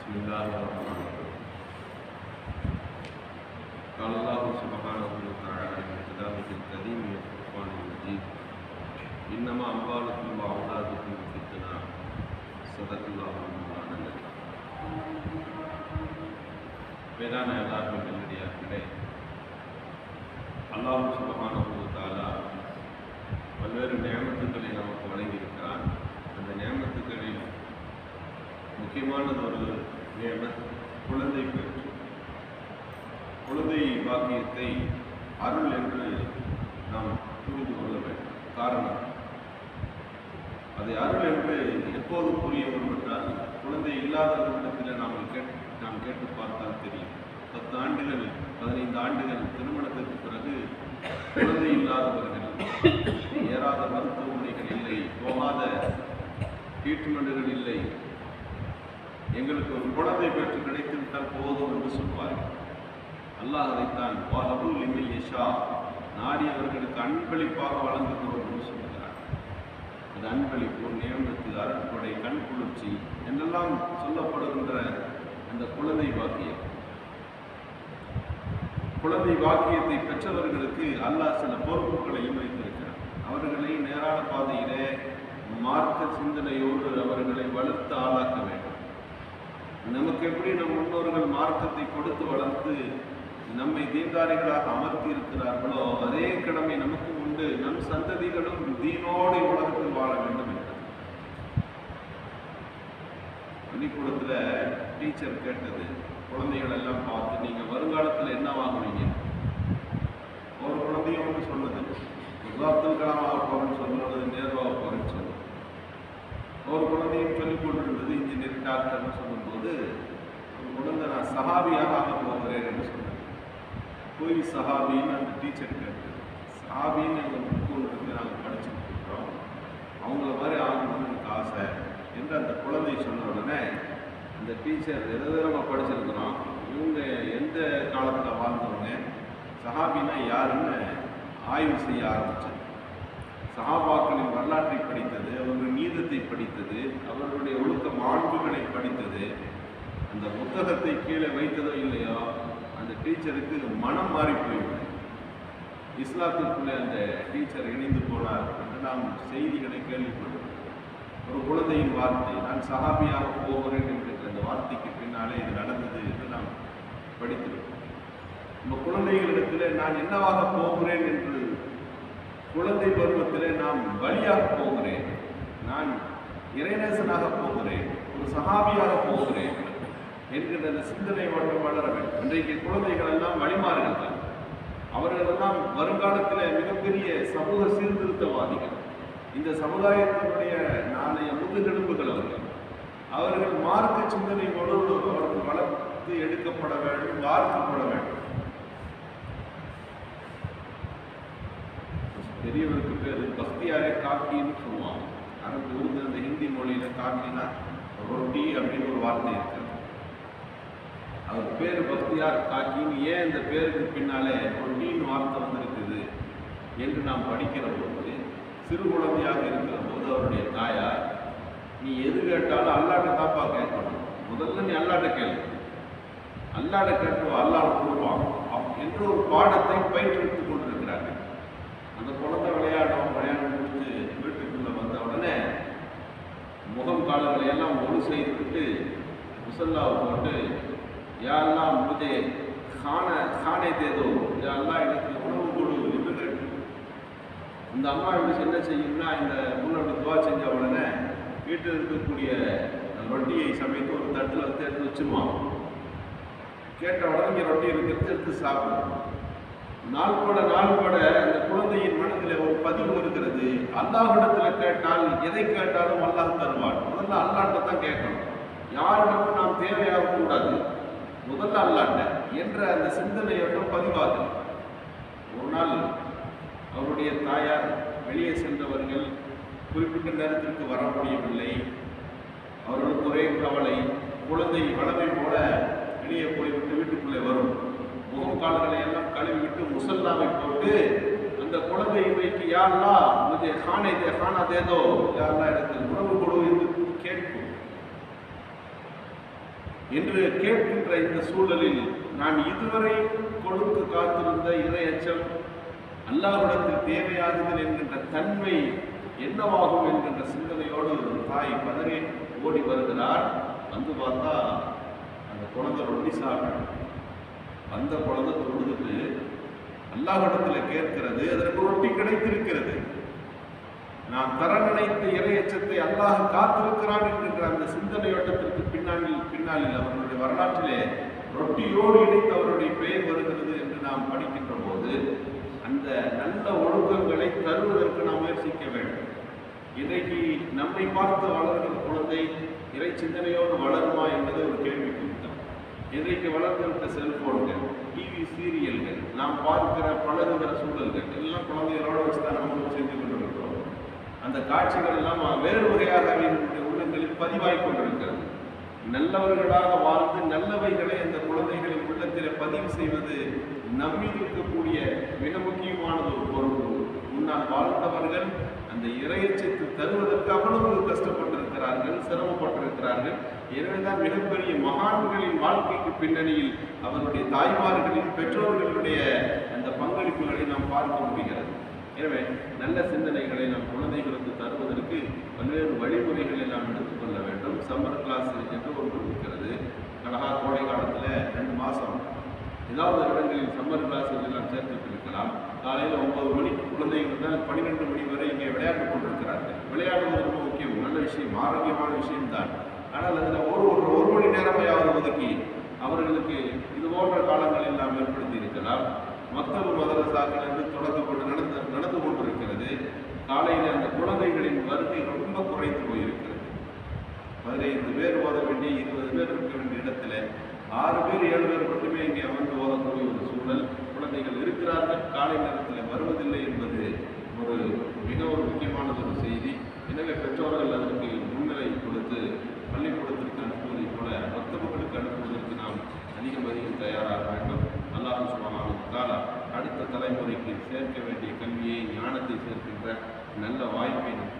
بسم الله الرحمن الرحيم قال الله سبحانه وتعالى في كتابه الكريم والقرآن المجيد إنما أموالكم وأولادكم فتنة صدق الله مولانا العظيم வேதான எல்லாருமே நல்லடியார்களே அல்லாஹ் சுபஹானஹு வ தஆலா பல்வேறு நியமத்துக்களை நமக்கு வழங்கியிருக்கிறான் அந்த நியமத்துக்களில் முக்கியமானது ஒரு நியமத் குழந்தை பெற்று குழந்தை பாக்கியத்தை அருள் என்று நாம் புரிந்து கொள்ள வேண்டும் காரணம் அதை அருள் என்று எப்போது புரிய வரும் என்றால் குழந்தை இல்லாதவர்களிடத்தில் நாம் கேட் நாம் கேட்டு பார்த்தால் தெரியும் பத்து ஆண்டுகள் பதினைந்து ஆண்டுகள் திருமணத்திற்கு பிறகு குழந்தை இல்லாதவர்கள் ஏறாத மருத்துவமனைகள் இல்லை போகாத ட்ரீட்மெண்ட்டுகள் இல்லை எங்களுக்கு ஒரு குழந்தை பெற்று கிடைத்துவிட்டால் போதும் என்று சொல்வார்கள் அல்லாஹ் அதைத்தான் வாஹபுல் இமை யஷா நாடியவர்களுக்கு அன்பளிப்பாக வழங்குகிறோம் என்று சொல்கிறார் அது அன்பளிப்பு நியமத்து அருட்கொடை கண் குளிர்ச்சி என்றெல்லாம் சொல்லப்படுகின்ற அந்த குழந்தை பாக்கியம் குழந்தை பாக்கியத்தை பெற்றவர்களுக்கு அல்லாஹ் சில பொறுப்புகளையும் வைத்திருக்கிறார் அவர்களை நேரான பாதையிலே மார்க்க சிந்தனையோடு அவர்களை வளர்த்து ஆளாக்க வேண்டும் நமக்கு எப்படி நம் முன்னோர்கள் மார்க்கத்தை கொடுத்து வளர்த்து நம்மை தீர்காரிகளாக அமர்த்தி இருக்கிறார்களோ அதே கடமை நமக்கு உண்டு நம் சந்ததிகளும் தீனோடு உலகத்தில் வாழ வேண்டும் என்று பள்ளிக்கூடத்தில் டீச்சர் கேட்டது குழந்தைகள் எல்லாம் பார்த்து நீங்கள் வருங்காலத்தில் என்ன வாங்குவீங்க ஒரு குழந்தையும் ஒன்று சொன்னது அப்துல் கலாம் ஆக போகிறேன்னு சொன்னது நேருவாக போகிறேன்னு சொன்னது ஒரு குழந்தையும் சொல்லிக் கொண்டிருந்தது இன்ஜினியர் டாக்டர்னு சொல்லும்போது ஒரு குழந்தை நான் சஹாபியாக ஆக போகிறேன் என்று சொன்னேன் போய் சஹாபின்னு அந்த டீச்சர் கேட்டது சஹாபின்னு எங்கள் புக்கு ஒன்று இருக்கு நாங்கள் படிச்சுட்டு இருக்கிறோம் அவங்கள மாதிரி ஆகணும்னு எனக்கு ஆசை என்று அந்த குழந்தை சொன்ன உடனே அந்த டீச்சர் எதை நம்ம படிச்சிருக்கிறோம் இவங்க எந்த காலத்தில் வாழ்ந்தவங்க சஹாபின்னா யாருன்னு ஆய்வு செய்ய ஆரம்பித்தது சஹாபாக்களின் வரலாற்றை படித்தது அவர்கள் நீதத்தை படித்தது அவர்களுடைய ஒழுக்க மாண்புகளை படித்தது அந்த புத்தகத்தை கீழே வைத்ததோ இல்லையோ அந்த டீச்சருக்கு மனம் மாறி போய்விட்டது இஸ்லாத்திற்குள்ளே அந்த டீச்சர் இணைந்து போனார் என்று நாம் செய்திகளை கேள்விப்படுகிறோம் ஒரு குழந்தையின் வார்த்தை நான் சஹாபியாக போகிறேன் என்கின்ற அந்த வார்த்தைக்கு பின்னாலே இது நடந்தது என்று நாம் படித்திருக்கிறோம் நம்ம குழந்தைகளிடத்தில் நான் என்னவாக போகிறேன் என்று குழந்தை பருவத்திலே நாம் வழியாக போகிறேன் நான் இறைநேசனாக போகிறேன் ஒரு சகாபியாக போகிறேன் என்கின்ற அந்த சிந்தனை மட்டும் வளர வேண்டும் இன்றைக்கு குழந்தைகள் எல்லாம் வழிமாறுகள் தான் அவர்கள் எல்லாம் வருங்காலத்தில் மிகப்பெரிய சமூக சீர்திருத்தவாதிகள் இந்த சமுதாயத்தினுடைய நாளைய முதுகெலும்புகள் அவர்கள் அவர்கள் மார்க்க சிந்தனையோடு அவர்கள் வளர்த்து எடுக்கப்பட வேண்டும் வார்க்கப்பட வேண்டும் பெரியவருக்கு பேர் பக்தியாரே காக்கின்னு சொல்லுவாங்க அரபு உருது அந்த ஹிந்தி மொழியில் காக்கினா ரொட்டி அப்படின்னு ஒரு வார்த்தை இருக்கு அவர் பேர் பக்தியார் காக்கின்னு ஏன் இந்த பேருக்கு பின்னாலே ரொட்டின்னு வார்த்தை வந்திருக்குது என்று நாம் படிக்கிற போது சிறு குழந்தையாக இருக்கிற போது அவருடைய தாயார் நீ எது கேட்டாலும் அல்லாட்ட தாப்பா கேட்கணும் முதல்ல நீ அல்லாட்ட கேளு அல்லாட கேட்டு அல்லாட கொடுப்பான் அப் என்று ஒரு பாடத்தை பயிற்றுவித்துக் கொண்டிருக்கிறார்கள் அந்த குழந்தை விளையாடும் விளையாட முடிஞ்சு வீட்டுக்குள்ள வந்த உடனே முகம் காலங்களை எல்லாம் ஒழு செய்துவிட்டு முசல்லாவை போட்டு யாரெல்லாம் முழுதே காண காணே தேதோ யாரெல்லாம் எனக்கு உணவு கொடு என்று கேட்டு இந்த அம்மா இப்படி என்ன செய்யும்னா இந்த முன்னோட துவா செஞ்ச உடனே வீட்டில் இருக்கக்கூடிய ரொட்டியை சமைத்து ஒரு தட்டில் வந்து எடுத்து வச்சுருவான் கேட்ட உடனே இங்கே ரொட்டி இருக்கிறது எடுத்து சாப்பிடும் நாள் பட நாள் பட அந்த குழந்தையின் மனதில் ஒரு பதிவு இருக்கிறது அல்லாஹிடத்தில் கேட்டால் எதை கேட்டாலும் அல்லாஹ் தருவான் முதல்ல அல்லாட்ட தான் கேட்கணும் யாரிடமும் நாம் தேவையாக கூடாது முதல்ல அல்லாட்ட என்ற அந்த சிந்தனையோட்டம் பதிவாது ஒரு நாள் அவருடைய தாயார் வெளியே சென்றவர்கள் குறிப்பிட்ட நேரத்திற்கு வர முடியவில்லை அவர்களுக்கு ஒரே கவலை குழந்தை வளமை போல வெளியே போய்விட்டு வீட்டுக்குள்ளே வரும் முகம் கால்களை எல்லாம் கழுவி விட்டு முசல்லாவை போட்டு அந்த குழந்தை இன்றைக்கு யாருலா முझे खाने दे खाना दे दो யாருலா எனக்கு உணவு கொடு என்று கேட்கும் என்று கேட்கின்ற இந்த சூழலில் நான் இதுவரை கொடுத்து காத்திருந்த இரையச்சம் அல்லாஹ்விடத்தில் தேவையாகுதல் என்கின்ற தன்மை என்னவாகும் என்கின்ற சிந்தனையோடு ஒரு தாய் பதறி ஓடி வருகிறார் வந்து பார்த்தா அந்த குழந்தை ரொட்டி சாப்பிடும் வந்த குழந்தை தொழுதுட்டு அல்லாஹ்விடத்தில் கேட்கிறது அதற்கு ரொட்டி கிடைத்திருக்கிறது நாம் தர நினைத்த இரையச்சத்தை அல்லாஹ் காத்திருக்கிறான் என்கின்ற அந்த சிந்தனையோட்டத்திற்கு பின்னாளில் பின்னாளில் அவர்களுடைய வரலாற்றிலே ரொட்டியோடு இணைத்து அவருடைய பெயர் வருகிறது என்று நாம் படிக்கின்ற போது அந்த நல்ல ஒழுக்கங்களை தருவதற்கு நாம் முயற்சிக்க வேண்டும் இன்றைக்கு நம்மை பார்த்து வளர்கிற குழந்தை இறை சிந்தனையோடு வளருமா என்பது ஒரு கேள்வி குறித்தான் இன்றைக்கு வளர்ந்துவிட்ட செல்போன்கள் டிவி சீரியல்கள் நாம் பார்க்கிற பழகுகிற சூழல்கள் எல்லாம் குழந்தைகளோடு வச்சு தான் நம்ம செஞ்சு கொண்டிருக்கிறோம் அந்த காட்சிகள் எல்லாம் வேறு வகையாக அவர்களுடைய உள்ளங்களில் பதிவாகிக் கொண்டிருக்கிறது நல்லவர்களாக வாழ்ந்து நல்லவைகளை அந்த குழந்தைகளின் உள்ளத்திலே பதிவு செய்வது நம்மீது இருக்கக்கூடிய மிக முக்கியமானது ஒரு பொறுப்பு முன்னால் வாழ்ந்தவர்கள் அந்த இறையச்சத்தை தருவதற்கு அவ்வளவு கஷ்டப்பட்டிருக்கிறார்கள் சிரமப்பட்டிருக்கிறார்கள் எனவேதான் மிகப்பெரிய மகான்களின் வாழ்க்கைக்கு பின்னணியில் அவருடைய தாய்மார்களின் பெற்றோர்களுடைய அந்த பங்களிப்புகளை நாம் பார்க்க முடிகிறது எனவே நல்ல சிந்தனைகளை நம் குழந்தைகளுக்கு தருவதற்கு பல்வேறு வழிமுறைகளை நாம் எடுத்துக்கொள்ள வேண்டும் சம்மர் கிளாஸ் என்று ஒன்று இருக்கிறது அழகா கோடை காலத்தில் ரெண்டு மாதம் ஏதாவது இடங்களில் சம்மர் கிளாஸில் எல்லாம் சேர்த்துட்டு இருக்கலாம் காலையில் ஒன்பது மணிக்கு குழந்தைகள் இருந்தால் பன்னிரெண்டு மணி வரை இங்கே விளையாட்டு கொண்டிருக்கிறார்கள் விளையாடுவது ரொம்ப முக்கியம் நல்ல விஷயம் ஆரோக்கியமான விஷயம்தான் ஆனால் அதில் ஒரு ஒரு ஒரு மணி நேரமையாவது ஒதுக்கி அவர்களுக்கு இது போன்ற காலங்களில் நாம் ஏற்படுத்தி இருக்கலாம் மக்தபு மதரசாக்கள் என்று தொடக்கப்பட்டு நடந்து நடந்து கொண்டிருக்கிறது காலையில் அந்த குழந்தைகளின் வருகை ரொம்ப குறைந்து போயிருக்கிறது பதினைந்து பேர் ஓத வேண்டிய இருபது பேர் இருக்க வேண்டிய இடத்துல ஆறு பேர் ஏழு பேர் மட்டுமே இங்கே அமர்ந்து ஓதக்கூடிய ஒரு சூழல் குழந்தைகள் இருக்கிறார்கள் காலை நேரத்தில் வருவதில்லை என்பது ஒரு மிக ஒரு முக்கியமானது ஒரு செய்தி எனவே பெற்றோர்கள் அதற்கு முன்னிலை கொடுத்து பள்ளிக்கூடத்திற்கு அனுப்புவதைப் போல மக்தபுகளுக்கு அனுப்புவதற்கு நாம் அதிகம் அதிகம் தயாராக வேண்டும் அல்லாஹ் சுபஹானஹு வ தஆலா அடுத்த தலைமுறைக்கு சேர்க்க வேண்டிய கல்வியை ஞானத்தை சேர்க்கின்ற நல்ல வாய்ப்பை நம்